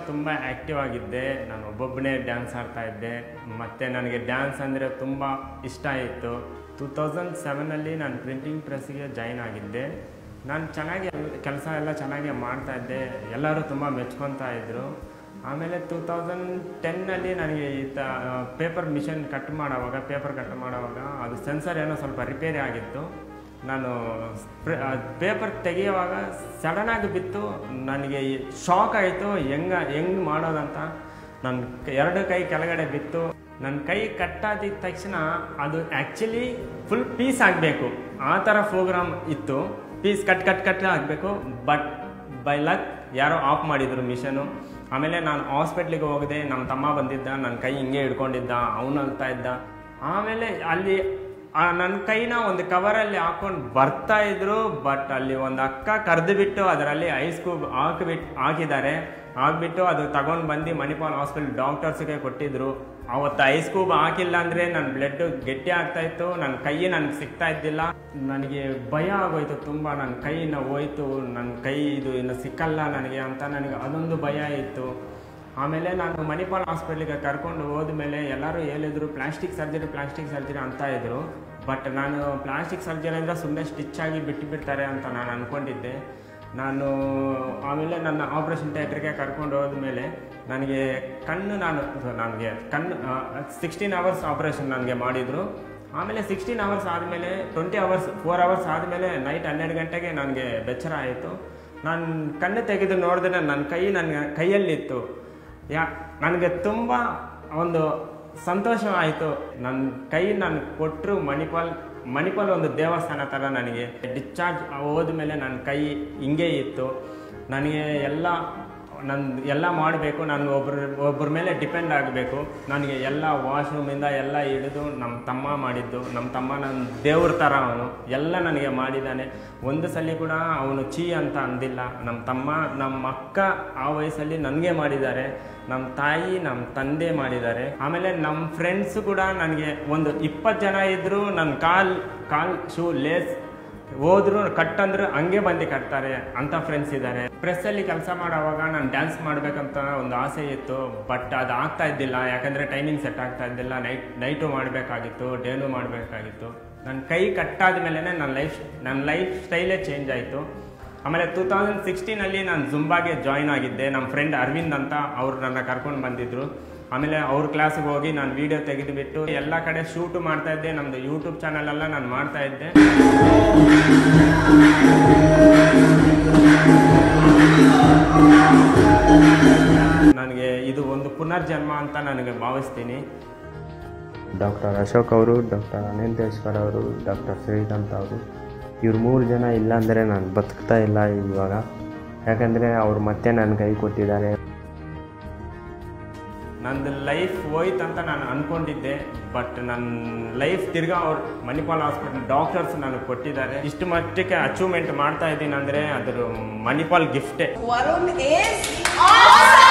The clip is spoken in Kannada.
ತುಂಬ ಆ್ಯಕ್ಟಿವ್ ಆಗಿದ್ದೆ ನಾನು ಒಬ್ಬೊಬ್ಬನೇ ಡ್ಯಾನ್ಸ್ ಆಡ್ತಾ ಇದ್ದೆ ಮತ್ತು ನನಗೆ ಡ್ಯಾನ್ಸ್ ಅಂದರೆ ತುಂಬ ಇಷ್ಟ ಇತ್ತು ಟೂ ತೌಸಂಡ್ ಸೆವೆನಲ್ಲಿ ನಾನು ಪ್ರಿಂಟಿಂಗ್ ಪ್ರೆಸ್ಸಿಗೆ ಜಾಯ್ನ್ ಆಗಿದ್ದೆ ನಾನು ಚೆನ್ನಾಗಿ ಕೆಲಸ ಎಲ್ಲ ಚೆನ್ನಾಗಿ ಮಾಡ್ತಾ ಇದ್ದೆ ಎಲ್ಲರೂ ತುಂಬ ಮೆಚ್ಕೊತಾ ಇದ್ದರು ಆಮೇಲೆ ಟೂ ತೌಸಂಡ್ ಟೆನ್ನಲ್ಲಿ ನನಗೆ ಈ ತ ಪೇಪರ್ ಮಿಷನ್ ಕಟ್ ಮಾಡೋವಾಗ ಪೇಪರ್ ಕಟ್ ಮಾಡೋವಾಗ ಅದು ಸೆನ್ಸರ್ ಏನೋ ಸ್ವಲ್ಪ ರಿಪೇರಿ ಆಗಿತ್ತು ನಾನು ಪೇಪರ್ ತೆಗೆಯುವಾಗ ಸಡನ್ನಾಗಿ ಬಿತ್ತು ನನಗೆ ಶಾಕ್ ಆಯಿತು ಹೆಂಗ ಹೆಂಗೆ ಮಾಡೋದಂತ ನನ್ನ ಎರಡು ಕೈ ಕೆಳಗಡೆ ಬಿತ್ತು ನನ್ನ ಕೈ ಕಟ್ಟಾದಿದ ತಕ್ಷಣ ಅದು ಆ್ಯಕ್ಚುಲಿ ಫುಲ್ ಪೀಸ್ ಆಗಬೇಕು ಆ ಥರ ಪ್ರೋಗ್ರಾಮ್ ಇತ್ತು ಪೀಸ್ ಕಟ್ ಕಟ್ ಕಟ್ ಆಗಬೇಕು ಬಟ್ ಬೈ ಲಕ್ ಯಾರೋ ಆಫ್ ಮಾಡಿದರು ಮಿಷನು ಆಮೇಲೆ ನಾನು ಹಾಸ್ಪಿಟ್ಲಿಗೆ ಹೋಗಿದೆ ನಮ್ಮ ತಮ್ಮ ಬಂದಿದ್ದ ನನ್ನ ಕೈ ಹಿಂಗೆ ಹಿಡ್ಕೊಂಡಿದ್ದ ಅವನು ಅಳ್ತಾ ಇದ್ದ ಆಮೇಲೆ ಅಲ್ಲಿ ಆ ನನ್ನ ಕೈನ ಒಂದು ಕವರಲ್ಲಿ ಹಾಕೊಂಡು ಬರ್ತಾ ಇದ್ರು ಬಟ್ ಅಲ್ಲಿ ಒಂದು ಅಕ್ಕ ಕರೆದು ಬಿಟ್ಟು ಅದರಲ್ಲಿ ಐಸ್ ಕ್ಯೂಬ್ ಹಾಕಿಬಿಟ್ಟು ಹಾಕಿದ್ದಾರೆ ಹಾಕ್ಬಿಟ್ಟು ಅದು ತಗೊಂಡು ಬಂದು ಮಣಿಪಾಲ್ ಹಾಸ್ಪಿಟಲ್ ಡಾಕ್ಟರ್ಸ್ಗೆ ಕೊಟ್ಟಿದ್ರು ಅವತ್ತು ಐಸ್ ಕ್ಯೂಬ್ ಹಾಕಿಲ್ಲ ಅಂದರೆ ನನ್ನ ಬ್ಲಡ್ ಗಟ್ಟಿ ಆಗ್ತಾ ಇತ್ತು ನನ್ನ ಕೈ ನನಗೆ ಸಿಗ್ತಾ ಇದ್ದಿಲ್ಲ ನನಗೆ ಭಯ ಆಗೋಯ್ತು ತುಂಬ ನನ್ನ ಕೈನ ಹೋಯ್ತು ನನ್ನ ಕೈ ಇದು ಇನ್ನು ಸಿಕ್ಕಲ್ಲ ನನಗೆ ಅಂತ ನನಗೆ ಅದೊಂದು ಭಯ ಇತ್ತು ಆಮೇಲೆ ನಾನು ಮಣಿಪಾಲ್ ಹಾಸ್ಪಿಟ್ಲಿಗೆ ಕರ್ಕೊಂಡು ಹೋದ್ಮೇಲೆ ಎಲ್ಲರೂ ಹೇಳಿದ್ರು ಪ್ಲಾಸ್ಟಿಕ್ ಸರ್ಜರಿ ಪ್ಲಾಸ್ಟಿಕ್ ಸರ್ಜರಿ ಅಂತ ಇದ್ರು ಬಟ್ ನಾನು ಪ್ಲಾಸ್ಟಿಕ್ ಸರ್ಜರಿ ಅಂದರೆ ಸುಮ್ಮನೆ ಸ್ಟಿಚ್ ಆಗಿ ಬಿಟ್ಟು ಬಿಡ್ತಾರೆ ಅಂತ ನಾನು ಅಂದ್ಕೊಂಡಿದ್ದೆ ನಾನು ಆಮೇಲೆ ನನ್ನ ಆಪ್ರೇಷನ್ ಥಿಯೇಟ್ರಿಗೆ ಕರ್ಕೊಂಡು ಹೋದ್ಮೇಲೆ ನನಗೆ ಕಣ್ಣು ನಾನು ನನಗೆ ಕಣ್ಣು ಸಿಕ್ಸ್ಟೀನ್ ಅವರ್ಸ್ ಆಪ್ರೇಷನ್ ನನಗೆ ಮಾಡಿದರು ಆಮೇಲೆ ಸಿಕ್ಸ್ಟೀನ್ ಅವರ್ಸ್ ಆದಮೇಲೆ ಟ್ವೆಂಟಿ ಅವರ್ಸ್ ಫೋರ್ ಅವರ್ಸ್ ಆದಮೇಲೆ ನೈಟ್ ಹನ್ನೆರಡು ಗಂಟೆಗೆ ನನಗೆ ಬೆಚ್ಚರ ಆಯಿತು ನಾನು ಕಣ್ಣು ತೆಗೆದು ನೋಡಿದ್ರೆ ನನ್ನ ಕೈ ನನ್ನ ಕೈಯಲ್ಲಿತ್ತು ಯಾ ನನಗೆ ತುಂಬ ಒಂದು ಸಂತೋಷ ಆಯಿತು ನನ್ನ ಕೈ ನಾನು ಕೊಟ್ಟರು ಮಣಿಪಾಲ್ ಮಣಿಪಾಲ್ ಒಂದು ದೇವಸ್ಥಾನ ಥರ ನನಗೆ ಡಿಸ್ಚಾರ್ಜ್ ಹೋದ್ಮೇಲೆ ನನ್ನ ಕೈ ಹಿಂಗೆ ಇತ್ತು ನನಗೆ ಎಲ್ಲ ನನ್ನ ಎಲ್ಲ ಮಾಡಬೇಕು ನಾನು ಒಬ್ಬರ ಒಬ್ಬರ ಮೇಲೆ ಡಿಪೆಂಡ್ ಆಗಬೇಕು ನನಗೆ ಎಲ್ಲ ವಾಶ್ರೂಮಿಂದ ಎಲ್ಲ ಹಿಡಿದು ನಮ್ಮ ತಮ್ಮ ಮಾಡಿದ್ದು ನಮ್ಮ ತಮ್ಮ ನನ್ನ ದೇವ್ರ ಥರ ಅವನು ಎಲ್ಲ ನನಗೆ ಮಾಡಿದ್ದಾನೆ ಒಂದು ಸಲ ಕೂಡ ಅವನು ಚೀ ಅಂತ ಅಂದಿಲ್ಲ ನಮ್ಮ ತಮ್ಮ ನಮ್ಮ ಅಕ್ಕ ಆ ವಯಸ್ಸಲ್ಲಿ ನನಗೆ ಮಾಡಿದ್ದಾರೆ ನಮ್ಮ ತಾಯಿ ನಮ್ಮ ತಂದೆ ಮಾಡಿದ್ದಾರೆ ಆಮೇಲೆ ನಮ್ಮ ಫ್ರೆಂಡ್ಸ್ ಕೂಡ ನನಗೆ ಒಂದು ಇಪ್ಪತ್ತು ಜನ ಇದ್ದರು ನನ್ನ ಕಾಲ್ ಕಾಲ್ ಶೂ ಲೇಸ್ ಹೋದ್ರು ಕಟ್ ಅಂದ್ರೆ ಹಂಗೆ ಬಂದು ಕಟ್ತಾರೆ ಅಂತ ಫ್ರೆಂಡ್ಸ್ ಇದ್ದಾರೆ ಪ್ರೆಸ್ಸಲ್ಲಿ ಕೆಲಸ ಮಾಡೋವಾಗ ನಾನು ಡ್ಯಾನ್ಸ್ ಮಾಡಬೇಕಂತ ಒಂದು ಆಸೆ ಇತ್ತು ಬಟ್ ಅದು ಆಗ್ತಾ ಇದ್ದಿಲ್ಲ ಯಾಕಂದರೆ ಟೈಮಿಂಗ್ ಸೆಟ್ ಆಗ್ತಾ ಇದ್ದಿಲ್ಲ ನೈಟ್ ನೈಟು ಮಾಡಬೇಕಾಗಿತ್ತು ಡೇನು ಮಾಡಬೇಕಾಗಿತ್ತು ನನ್ನ ಕೈ ಕಟ್ಟಾದ ಮೇಲೆ ನನ್ನ ಲೈಫ್ ನನ್ನ ಲೈಫ್ ಸ್ಟೈಲೇ ಚೇಂಜ್ ಆಯಿತು ಆಮೇಲೆ ಟೂ ತೌಸಂಡ್ ಸಿಕ್ಸ್ಟೀನಲ್ಲಿ ನಾನು ಜುಂಬಾಗೆ ಜಾಯ್ನ್ ಆಗಿದ್ದೆ ನಮ್ಮ ಫ್ರೆಂಡ್ ಅರವಿಂದ್ ಅಂತ ಅವ್ರು ನನ್ನ ಕರ್ಕೊಂಡು ಬಂದಿದ್ರು ಆಮೇಲೆ ಅವ್ರ ಕ್ಲಾಸಿಗೆ ಹೋಗಿ ನಾನು ವೀಡಿಯೋ ತೆಗೆದುಬಿಟ್ಟು ಎಲ್ಲ ಕಡೆ ಶೂಟು ಮಾಡ್ತಾ ಇದ್ದೆ ನಮ್ಮದು ಯೂಟ್ಯೂಬ್ ಚಾನಲೆಲ್ಲ ನಾನು ಮಾಡ್ತಾ ಇದ್ದೆ ನನಗೆ ಇದು ಒಂದು ಪುನರ್ಜನ್ಮ ಅಂತ ನನಗೆ ಭಾವಿಸ್ತೀನಿ ಡಾಕ್ಟರ್ ಅಶೋಕ್ ಅವರು ಡಾಕ್ಟರ್ ಅನಂತೇಶ್ವರ್ ಅವರು ಡಾಕ್ಟರ್ ಶ್ರೀಕಾಂತ್ ಅವರು ಇವ್ರು ಮೂರು ಜನ ಇಲ್ಲ ಅಂದರೆ ನಾನು ಬದುಕ್ತಾ ಇಲ್ಲ ಇವಾಗ ಯಾಕಂದರೆ ಅವ್ರು ಮತ್ತೆ ನನ್ನ ಕೈ ಕೊಟ್ಟಿದ್ದಾರೆ ನಂದು ಲೈಫ್ ಹೋಯ್ತಂತ ನಾನು ಅಂದ್ಕೊಂಡಿದ್ದೆ ಬಟ್ ನನ್ನ ಲೈಫ್ ತಿರ್ಗಾ ಅವ್ರು ಮಣಿಪಾಲ್ ಹಾಸ್ಪಿಟಲ್ ಡಾಕ್ಟರ್ಸ್ ನನಗೆ ಕೊಟ್ಟಿದ್ದಾರೆ ಇಷ್ಟು ಮಟ್ಟಕ್ಕೆ ಅಚೀವ್ಮೆಂಟ್ ಮಾಡ್ತಾ ಇದ್ದೀನಿ ಅಂದರೆ ಅದ್ರ ಮಣಿಪಾಲ್ ಗಿಫ್ಟೇ Varun is awesome!